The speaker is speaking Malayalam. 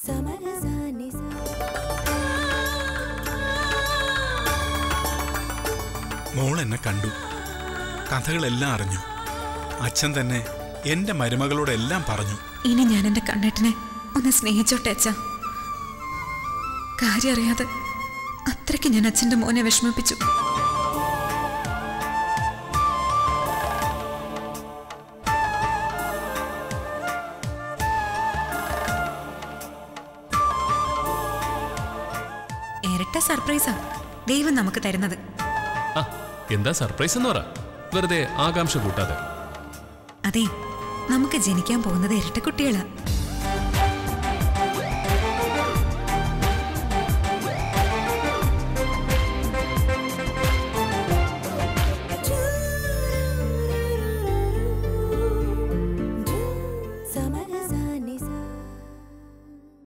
മോൾ എന്നെ കണ്ടു കഥകളെല്ലാം അറിഞ്ഞു അച്ഛൻ തന്നെ എന്റെ മരുമകളോടെല്ലാം പറഞ്ഞു ഇനി ഞാൻ എന്റെ കണ്ണേട്ടനെ ഒന്ന് സ്നേഹിച്ചോട്ടെ അച്ഛ കാര്യം അറിയാതെ അത്രയ്ക്ക് ഞാൻ അച്ഛന്റെ മോനെ വിഷമിപ്പിച്ചു ഇരട്ട സർപ്രൈസാ ദൈവം നമുക്ക് തരുന്നത് ആ എന്താ സർപ്രൈസ് എന്ന് പറ വെറുതെ ആകാംക്ഷ കൂട്ടാതെ അതെ നമുക്ക് ജനിക്കാൻ പോകുന്നത് ഇരട്ട കുട്ടികളാ